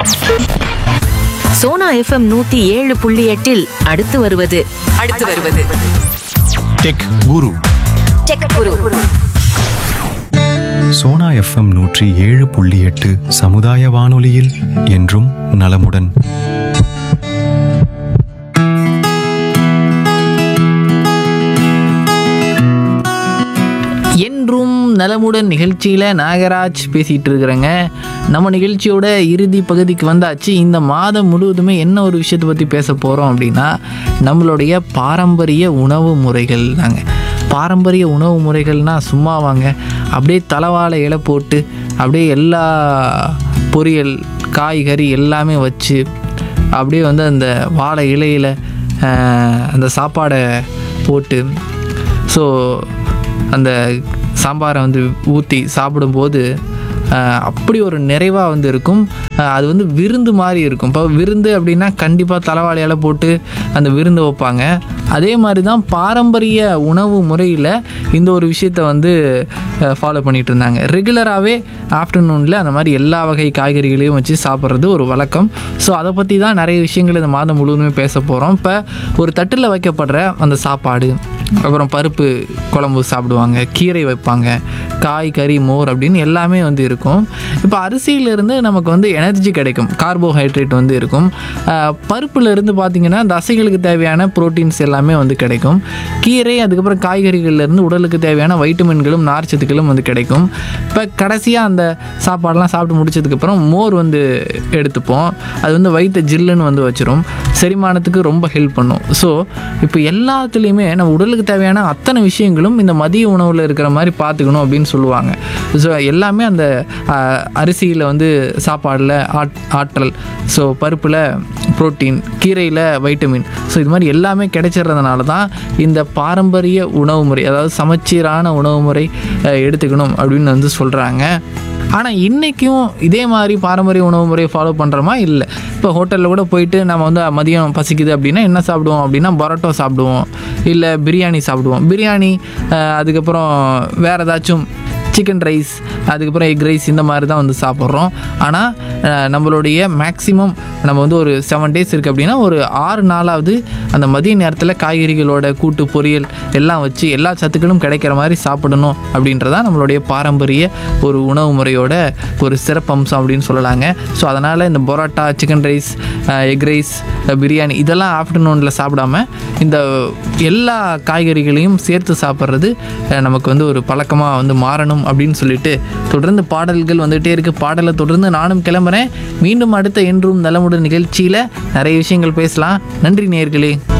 Sona FM நூத்தி ஏழு புள்ளி எட்டில் அடுத்து வருவது அடுத்து வருவது tech guru tech guru Sona FM நூற்றி ஏழு புள்ளி எட்டு சமுதாய வானொலியில் என்றும் நலமுடன் என்றும் நலமுடன் நிகழ்ச்சியில் நாகராஜ் பேசிகிட்டு இருக்கிறேங்க நம்ம நிகழ்ச்சியோட இறுதி பகுதிக்கு வந்தாச்சு இந்த மாதம் முழுவதுமே என்ன ஒரு விஷயத்தை பற்றி பேச போகிறோம் அப்படின்னா நம்மளுடைய பாரம்பரிய உணவு முறைகள் தாங்க பாரம்பரிய உணவு முறைகள்னால் சும்மா வாங்க அப்படியே தலைவாழை இலை போட்டு அப்படியே எல்லா பொரியல் காய்கறி எல்லாமே வச்சு அப்படியே வந்து அந்த வாழை இலையில் அந்த சாப்பாடை போட்டு ஸோ அந்த சாம்பாரை வந்து ஊற்றி சாப்பிடும்போது ஆஹ், அப்படி ஒரு நிறைவாக வந்து இருக்கும் ஆஹ், அது வந்து விருந்து மாதிரி இருக்கும் இப்போ விருந்து அப்படின்னா கண்டிப்பாக தலைவாழையால் போட்டு அந்த விருந்து வைப்பாங்க அதே மாதிரி தான் பாரம்பரிய உணவு முறையில் இந்த ஒரு விஷயத்தை வந்து ஃபாலோ பண்ணிட்டு இருந்தாங்க ரெகுலராகவே ஆஃப்டர்நூனில் அந்த மாதிரி எல்லா வகை காய்கறிகளையும் வச்சு சாப்பிட்றது ஒரு வழக்கம் ஸோ அதை பற்றி தான் நிறைய விஷயங்கள் இந்த மாதம் முழுவதுமே பேச போகிறோம் இப்போ ஒரு தட்டில் வைக்கப்படுற அந்த சாப்பாடு அப்புறம் பருப்பு குழம்பு சாப்பிடுவாங்க கீரை வைப்பாங்க காய் கறி மோர் அப்படின்னு எல்லாமே வந்து இருக்கும் இப்போ அரிசியிலிருந்து நமக்கு வந்து எனர்ஜி கிடைக்கும் கார்போஹைட்ரேட் வந்து இருக்கும் ஆஹ் பருப்புல இருந்து பார்த்திங்கன்னா தசைகளுக்கு தேவையான ப்ரோட்டீன்ஸ் எல்லாமே வந்து கிடைக்கும் கீரை அதுக்கப்புறம் காய்கறிகள்ல இருந்து உடலுக்கு தேவையான வைட்டமின்களும் நார்ச்சத்துக்களும் வந்து கிடைக்கும் இப்போ கடைசியாக அந்த சாப்பாடெல்லாம் சாப்பிட்டு முடிச்சதுக்கப்புறம் மோர் வந்து எடுத்துப்போம் அது வந்து வயிற்று ஜில்லுன்னு வந்து வச்சிரும் செரிமானத்துக்கு ரொம்ப ஹெல்ப் பண்ணும் ஸோ இப்போ எல்லாத்துலேயுமே நம்ம உடலுக்கு தேவையான அத்தனை விஷயங்களும் இந்த மதிய உணவில் இருக்கிற மாதிரி பார்த்துக்கணும் அப்படின்னு சொல்லுவாங்க ஸோ எல்லாமே அந்த அரிசியில் வந்து சாப்பாடில் ஆட் ஆற்றல் ஸோ பருப்பில் புரோட்டீன் கீரையில் வைட்டமின் ஸோ இது மாதிரி எல்லாமே கிடைச்சிடுறதுனால தான் இந்த பாரம்பரிய உணவு முறை அதாவது சமச்சீரான உணவு முறை அஹ், எடுத்துக்கணும் அப்படின்னு வந்து சொல்கிறாங்க ஆனால் இன்றைக்கும் இதே மாதிரி பாரம்பரிய உணவு முறையை ஃபாலோ பண்ணுறோமா இல்லை இப்போ ஹோட்டலில் கூட போயிட்டு நம்ம வந்து மதியம் பசிக்குது அப்படின்னா என்ன சாப்பிடுவோம் அப்படின்னா பரோட்டா சாப்பிடுவோம் இல்லை பிரியாணி சாப்பிடுவோம் பிரியாணி அஹ், அதுக்கப்புறம் வேறு ஏதாச்சும் சிக்கன் ரைஸ் அதுக்கப்புறம் எக் ரைஸ் இந்த மாதிரி தான் வந்து சாப்பிட்றோம் ஆனால் நம்மளுடைய மேக்ஸிமம் நம்ம வந்து ஒரு செவன் டேஸ் இருக்குது அப்படின்னா ஒரு ஆறு நாளாவது அந்த மதிய நேரத்தில் காய்கறிகளோட கூட்டு பொரியல் எல்லாம் வச்சு எல்லா சத்துக்களும் கிடைக்கிற மாதிரி சாப்பிடணும் அப்படின்றதான் நம்மளுடைய பாரம்பரிய ஒரு உணவு முறையோட ஒரு சிறப்பம்சம் அப்படின்னு சொல்லலாங்க ஸோ அதனால் இந்த parotta chicken rice egg rice biryani இதெல்லாம் ஆஃப்டர்நூனில் சாப்பிடாம இந்த எல்லா காய்கறிகளையும் சேர்த்து சாப்பிட்றது அஹ், நமக்கு வந்து ஒரு பழக்கமாக வந்து மாறணும் அப்படின்னு சொல்லிட்டு தொடர்ந்து பாடல்கள் வந்துகிட்டே இருக்குது பாடலை தொடர்ந்து நானும் கிளம்புறேன் மீண்டும் அடுத்த என்றும் நலமுடன் நிகழ்ச்சியில் நிறைய விஷயங்கள் பேசலாம் நன்றி நேயர்களே